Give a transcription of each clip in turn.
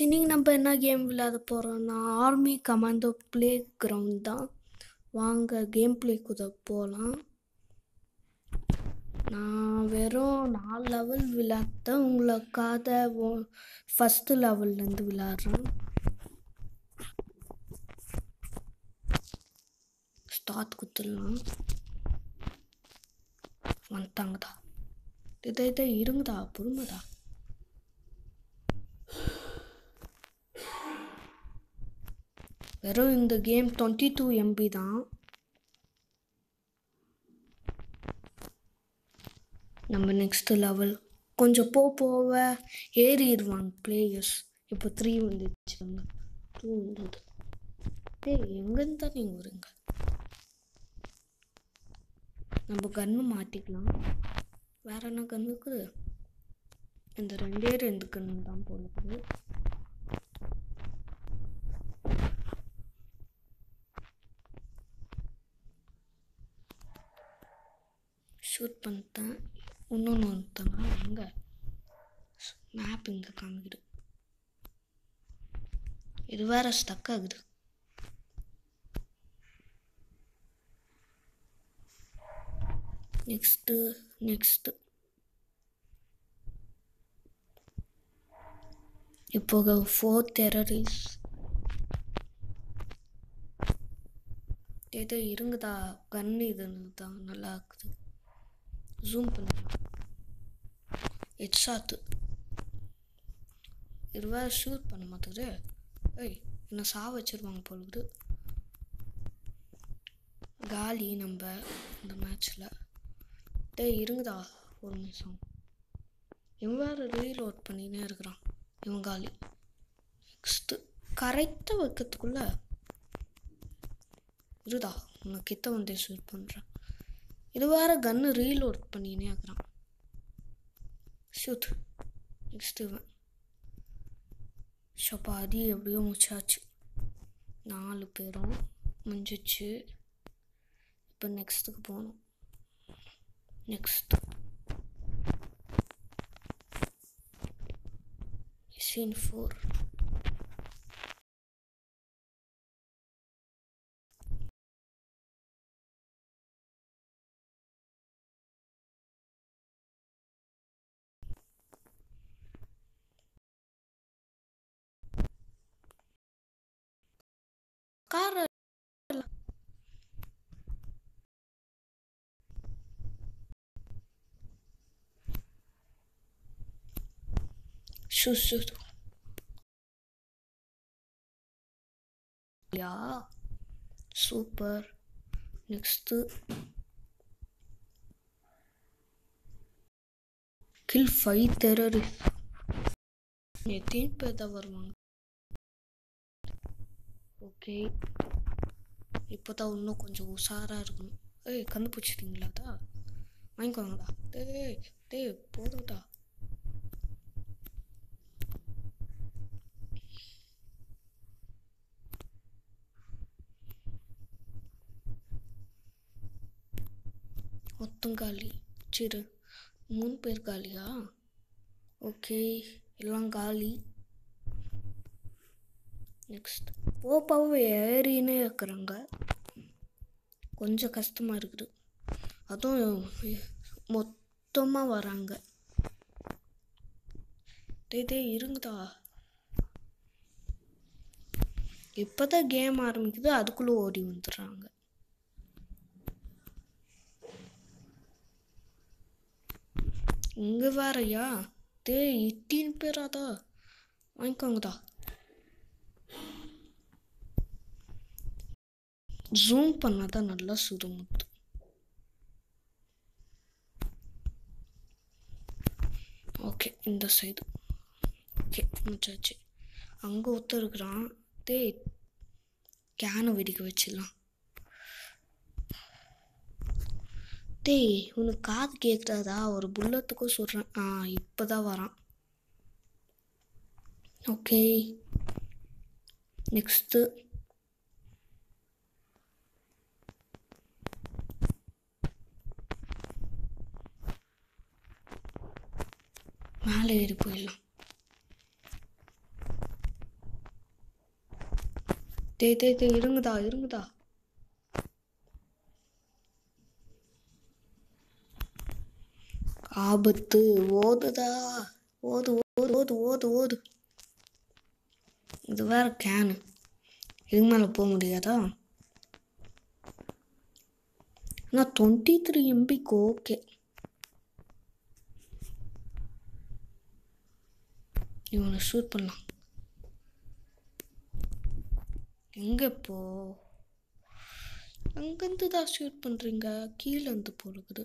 இன்னைக்கு நம்ம என்ன கேம் விளையாட போகிறோம்னா ஆர்மி கமாண்டோ ப்ளே கிரவுண்ட் தான் வாங்க கேம் ப்ளேக்குள்ள போகலாம் நான் வெறும் நாலு லெவல் விளையாட்டேன் உங்களுக்காக ஃபஸ்ட்டு லெவல்லேருந்து விளையாடுறேன் ஸ்டார்ட் குத்துடலாம் வந்துட்டாங்கடா இதை இதை இருங்கடா பொறுமைடா வெறும் இந்த கேம் டுவெண்ட்டி டூ எம்பி தான் நம்ம நெக்ஸ்ட் லெவல் கொஞ்சம் போ போக ஏறிடுவாங்க பிளேயர்ஸ் இப்போ த்ரீ வந்துச்சுங்க டூ வந்தது டேய் எங்கேருந்து தான் நீங்கள் வருங்க நம்ம கன்று மாட்டிக்கலாம் வேற என்ன கன்று இருக்குது இந்த ரெண்டே ரெண்டு கன்று தான் போல இருக்குது ஷூட் பண்ணிட்டேன் இன்னொன்று வந்துட்டேன்னா எங்கே மேப் இங்கே காமிக்குது இது வேற ஸ்டக் ஆகுது நெக்ஸ்ட்டு நெக்ஸ்ட்டு இப்போ ஃபோர் டெரரிஸ் ஏதோ இருங்குதா கன் இதுன்னு தான் நல்லா இருக்குது ஜூம் பண்ணலாம் ஹெட்ஷாட்டு இது வேற ஷூட் பண்ண மாட்டேங்குது ஏய் என்ன சா வச்சிருவாங்க பொழுது காலி நம்ம இந்த மேட்ச்சில் டேய் இருங்குதா ஒரு நிமிஷம் இவன் வேறு ரீலோட் பண்ணினே இருக்கிறான் இவன் காலி நெக்ஸ்ட்டு கரெக்டாக வைக்கிறதுக்குள்ள இருடா உன்னை கிட்ட வந்தே ஷூட் பண்ணுறேன் இது வேற கன்று ரீலோட் பண்ணினே இருக்கிறான் ஷூட் நெக்ஸ்ட் இவன் ஷப்பா அடி எப்படியோ முடிச்சாச்சு நாலு பேரும் முடிஞ்சிச்சு இப்போ நெக்ஸ்ட்டுக்கு போகணும் நெக்ஸ்ட் சீன் ஃபோர் கார் ஷூ ஷூ yeah super next kill five terrorist எத்தனை பேர் தான் வருவாங்க ஓகே இப்போ தான் இன்னும் கொஞ்சம் உஷாராக இருக்கணும் ஏய் கண்டுபிடிச்சிட்டிங்களா தான் வாங்கிக்கோங்கடா டேய் டேய் போதும்டா மொத்தம் காலி சரி மூணு பேர் காலியா ஓகே எல்லாம் காலி நெக்ஸ்ட் போப்பாவும் ஏறினே இருக்கிறாங்க கொஞ்சம் கஷ்டமாக இருக்குது அதுவும் மொத்தமாக வராங்க டேய் டேய் இருங்கடா இப்போ தான் கேம் ஆரம்பிக்குது அதுக்குள்ளே ஓடி வந்துடுறாங்க இங்கே வேறயா டேய் இட்டின் பேராதா வாங்கிக்கோங்கடா ஜூம் பண்ணால் தான் நல்லா சுருமுத்து ஓகே இந்த சைடு ஓகே முடிச்சாச்சு அங்கே ஒருத்தர் இருக்கிறான் டேய் கேனை வெடிக்க வச்சிடலாம் டேய் உனக்கு காது கேட்குறாதா ஒரு புல்லத்துக்கும் சொல்கிறேன் ஆ இப்போ தான் வரான் ஓகே நெக்ஸ்ட்டு மேலே ஏறி போயிடலாம் டேய் டேய் டேய் இருங்கடா இருங்கடா ஆபத்து ஓதுதா ஓது ஓது ஓது ஓது ஓது இது வேற கேனு இதுக்கு மேலே போக முடியாதா ஆனால் டுவெண்ட்டி த்ரீ எம்பிக்கு ஓகே இவனை ஷூட் பண்ணலாம் எங்கே போ அங்கேருந்து தான் ஷூட் பண்ணுறீங்க கீழே இருந்து போடுக்குது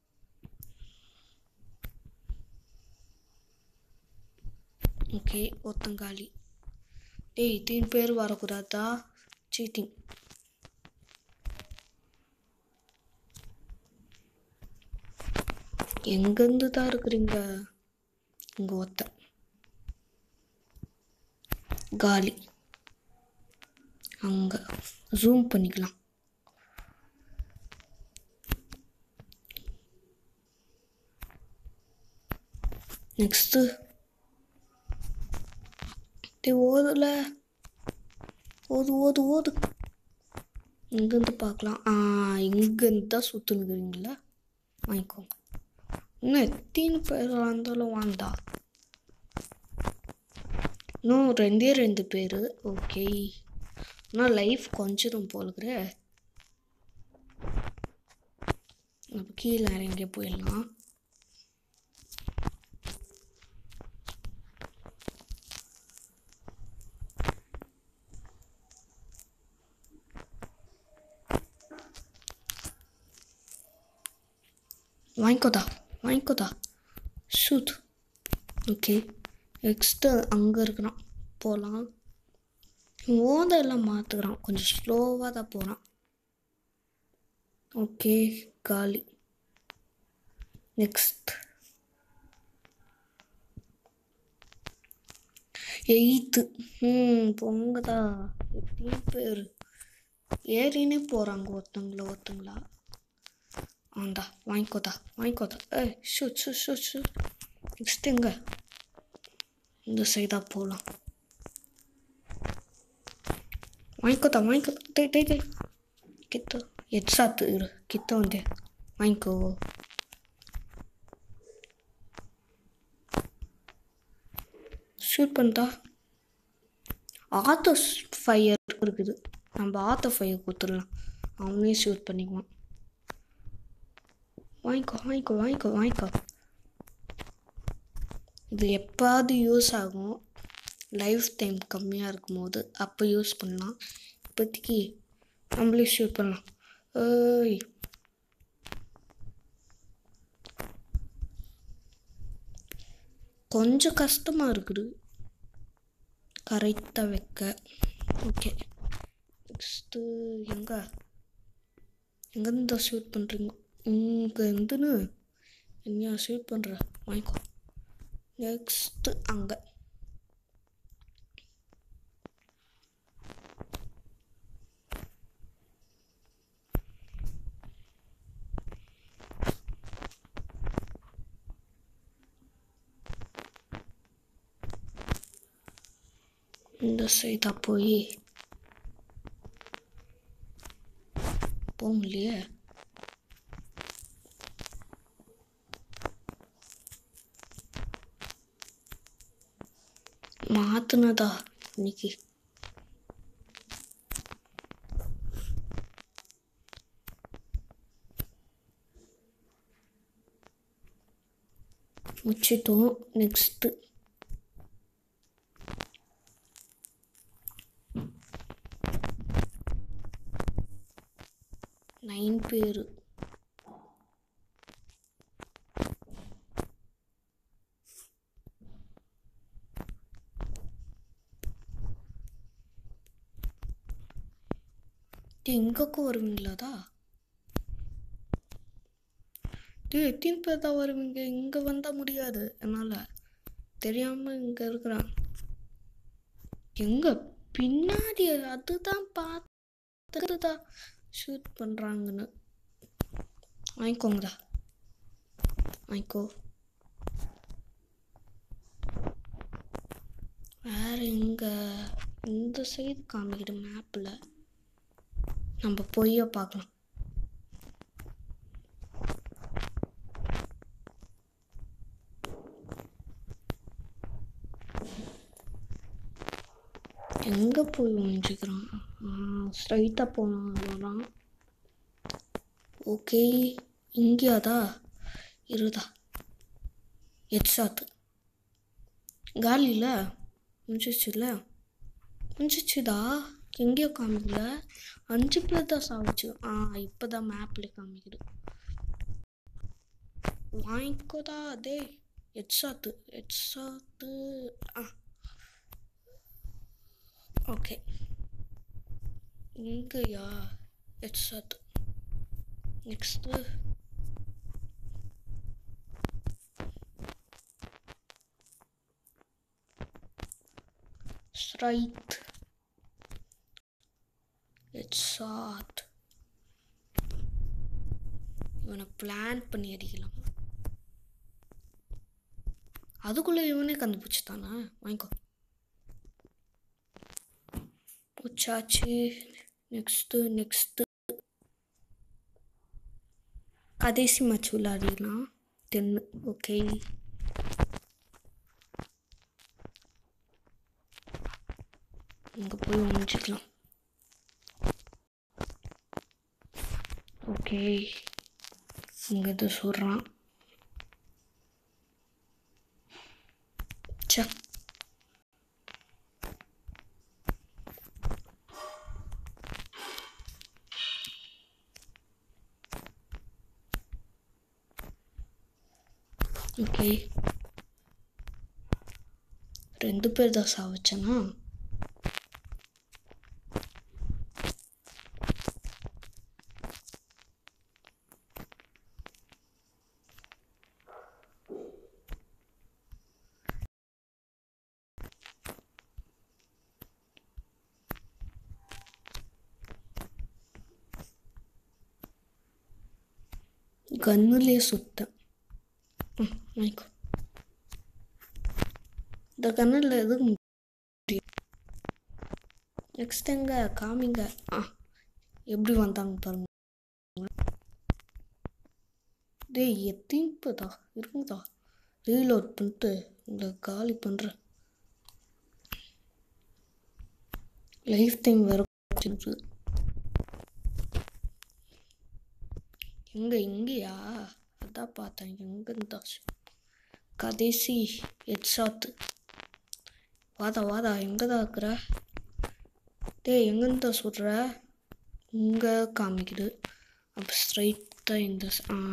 ஓகே ஒத்தங்காலி டேய் தீன் பேர் வரக்கூடாதா சீட்டிங் எங்கேருந்து தான் இருக்கிறீங்க இங்கே ஒத்த காலி அங்கே ஜூம் பண்ணிக்கலாம் நெக்ஸ்ட்டு டே ஓதுல ஓது ஓது ஓது இங்கேருந்து பார்க்கலாம் ஆ இங்கேருந்து தான் சுற்றுனுக்குறீங்களா வாங்கிக்கோங்க இன்னும் எத்தனை பேர் இருந்தாலும் வாங்கடா இன்னும் ரெண்டே ரெண்டு பேர் ஓகே ஆனால் லைஃப் கொஞ்சம் போலுக்குற அப்போ கீழே இறங்கி போயிடலாம் வாங்கிக்கோதா வாங்கிக்கோதா ஷூட் ஓகே நெக்ஸ்ட்டு அங்கே இருக்கிறான் போகலாம் ஓதெல்லாம் மாற்றுக்கிறான் கொஞ்சம் ஸ்லோவாக தான் போகிறான் ஓகே காலி நெக்ஸ்ட் எயித்து ம் பொங்கதா எத்தனை பேர் ஏறினே போகிறாங்க ஒருத்தங்கள ஒருத்தங்களா ஆண்டா வாங்கிக்கோதா வாங்கிக்கோதா ஏய் ஷூ ஷூ ஷூ ஷூ நெக்ஸ்ட் எங்க இந்த சைடாக போகலாம் வாங்கிக்கோதா வாங்கிக்கோ டேய் டேய் டேய் கிட்ட ஹெட்ஷாட் இரு கிட்ட வந்து வாங்கிக்கோ ஷூட் பண்ணிட்டா ஆத்தோ ஃபயர் இருக்குது நம்ம ஆத்தோ ஃபயர் கொடுத்துடலாம் அவனே ஷூட் பண்ணிக்குவான் வாங்கிக்கோ வாங்கிக்கோ வாங்கிக்கோ வாங்கிக்கோ இது எப்பாவது யூஸ் ஆகும் லைஃப் டைம் கம்மியாக இருக்கும்போது அப்போ யூஸ் பண்ணலாம் இப்போதைக்கு நம்மளே ஷூட் பண்ணலாம் ஏய் கொஞ்சம் கஷ்டமாக இருக்குது கரெக்டாக வைக்க ஓகே நெக்ஸ்ட்டு எங்கே எங்கேருந்து ஷூட் பண்ணுறீங்க இங்கே இருந்துன்னு என்னையா ஷூட் பண்ணுற வாங்கிக்கோ நெக்ஸ்ட்டு அங்கே இந்த சைடாக போய் போக முடியலையே மாத்துனதா இன்னைக்கு முடிச்சிட்டோம் நெக்ஸ்ட்டு நைன் பேர் எங்கக்கும் வருவீங்களாதா டே எத்தனை பேர் தான் வருவீங்க இங்கே வந்தால் முடியாது என்னால் தெரியாமல் இங்கே இருக்கிறான் எங்க பின்னாடி அதுதான் பார்த்துக்கிறதா ஷூட் பண்ணுறாங்கன்னு வாங்கிக்கோங்கடா வாங்கிக்கோ வேற எங்க இந்த சைடு காமிக்குது மேப்பில் நம்ம போய் பார்க்கலாம் எங்கே போய் ஒழிஞ்சிக்கிறான் ஸ்ட்ரைட்டாக போனான் ஓகே இங்கேயாதா இருதா எட்ஸாத்து காலியில் முடிச்சிச்சுல முடிச்சிச்சுதா எங்கேயோ காமிக்கல அஞ்சு பேர் தான் சாவிச்சு ஆ இப்போ தான் மேப்பில் காமிக்குது வாங்கிக்கோதா அதே எட்ஸாத்து எட்ஸாத்து ஆ ஓகே இங்கேயா எட்ஸாத்து நெக்ஸ்ட்டு straight let's start இவனை பிளான் பண்ணி அடிக்கலாம் அதுக்குள்ளே இவனே கண்டுபிடிச்சிட்டானா வாங்கிக்கோ பூச்சாச்சு நெக்ஸ்ட்டு நெக்ஸ்ட்டு கடைசி மேட்ச் விளையாடிடலாம் டென்னு ஓகே இங்கே போய் முடிச்சுக்கலாம் ஓகே இங்கே இது சொல்கிறான் சே ஓகே ரெண்டு பேர் தான் சாவச்சேனா கன்னுலேயே சுத்தேன் ம் வாங்கிக்கோ இந்த கண்ணில் எதுக்கு முடியும் நெக்ஸ்ட் எங்க காமிங்க ஆ எப்படி வந்தாங்க பாருங்க டேய் எத்திப்பதா இருக்குதா ரீலோட் பண்ணிட்டு உங்களை காலி பண்ணுறேன் லைஃப் டைம் வேற வச்சிருக்கு எங்க இங்கேயா அதான் பார்த்தேன் எங்க இருந்தா கடைசி ஹெட்ஷாட்டு வாதா வாதா எங்கே தான் இருக்கிற டேய் எங்கேருந்து சொல்கிற இங்கே காமிக்குது அப்போ ஸ்ட்ரைட்டாக இந்த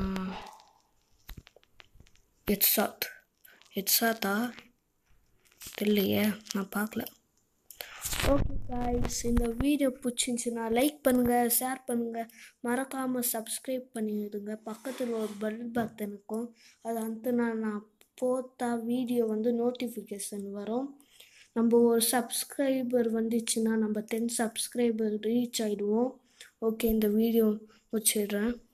ஹெட்ஷாட் ஹெட்ஷாட்டா தெரியலையே நான் பார்க்கல ஓகே காய்ஸ் இந்த வீடியோ பிடிச்சிருந்துச்சுன்னா லைக் பண்ணுங்கள் ஷேர் பண்ணுங்கள் மறக்காமல் சப்ஸ்கிரைப் பண்ணிடுங்க பக்கத்தில் ஒரு பெல் பட்டன் இருக்கும் அதை வந்து நான் நான் போட்டா வீடியோ வந்து நோட்டிஃபிகேஷன் வரும் நம்ம ஒரு சப்ஸ்கிரைபர் வந்துச்சுன்னா நம்ம டென் சப்ஸ்கிரைபர் ரீச் ஆகிடுவோம் ஓகே இந்த வீடியோ வச்சிடுறேன்